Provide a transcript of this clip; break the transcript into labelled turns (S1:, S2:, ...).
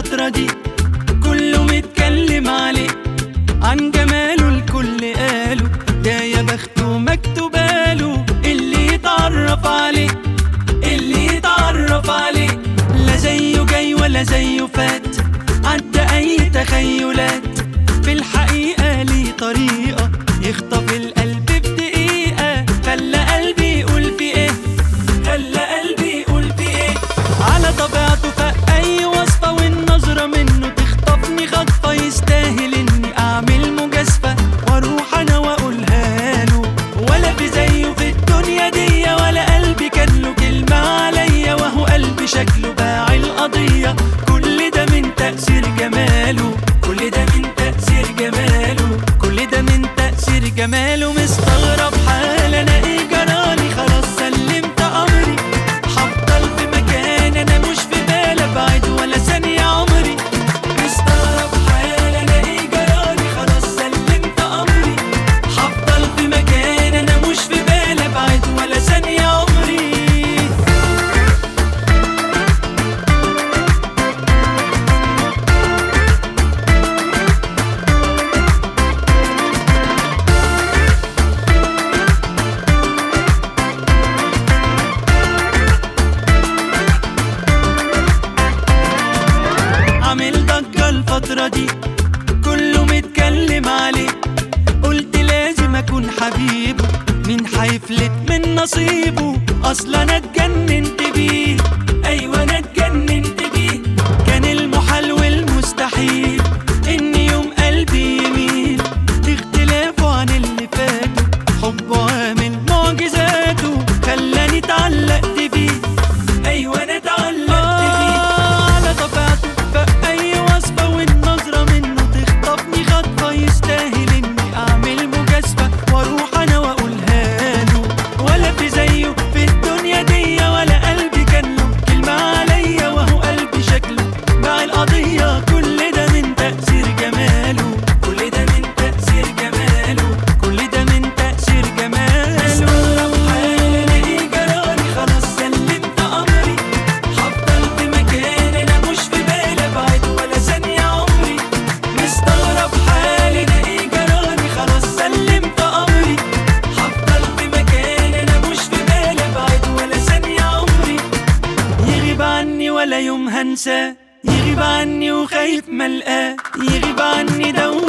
S1: الفترة دي كله متكلم عليه عن جماله الكل قاله ده يا بخته مكتوباله اللي يتعرف عليه اللي يتعرف عليه لا زيه جاي ولا زيه فات عدى اي تخيلات في الحقيقة ليه طريقة يخطف القلب في دقيقة خلى قلبي يقول في ايه خلى قلبي يقول في ايه على طبيعته فأي وصفة والنظرة منه تخطفني خطفة يستاهل اني اعمل مجازفة واروح انا واقولها له ولا في زيه في الدنيا دي ولا قلبي كان له كلمة عليا وهو قلبي شكله باع القضية كل ده من تأثير جماله كل ده من تأثير جماله كل ده من تأثير جماله مستغرب حال انا ايه جرالي خلاص سلمت امري هفضل في مكان انا مش في بالي ابعد ولا ثانية عمري مستغرب حال انا ايه جرالي خلاص سلمت امري هفضل في مكان انا مش في بالي ابعد ولا ثانية عمري عامل ضجة الفترة دي كله متكلم عليه قلت لازم اكون حبيبه مين حيفلت من نصيبه اصلا انا اتجننت بيه ايوه انا اتجننت بيه كان المحال والمستحيل ان يوم قلبي يميل اختلافه عن اللي فاتوا حبه عامل معجزاته خلاني اتعلقت بيه ايوه انا اتعلقت بيه على طبيعته فأي وصفة والنظرة منه تخطفني خطفة يستاهل اني اعمل مجازفة واروح انا واقولها له ولا في زيه في الدنيا دي ولا قلبي كان له كلمة عليا وهو قلبي شكله باع القضية كل ده من تأثير جماله كل ده من تأثير جماله كل ده من تأثير جماله مستغرب حالي ايه جرالي خلاص سلمت امري هفضل في مكان انا مش في بالي ابعد ولا ثانية عمري مستغرب حالي ده ايه جرالي خلاص سلمت امري هفضل في مكان انا مش في بالي ابعد ولا ثانية عمري يغيب عني ولا يوم هنساه يغيب عني وخايف ملقاه يغيب عني دور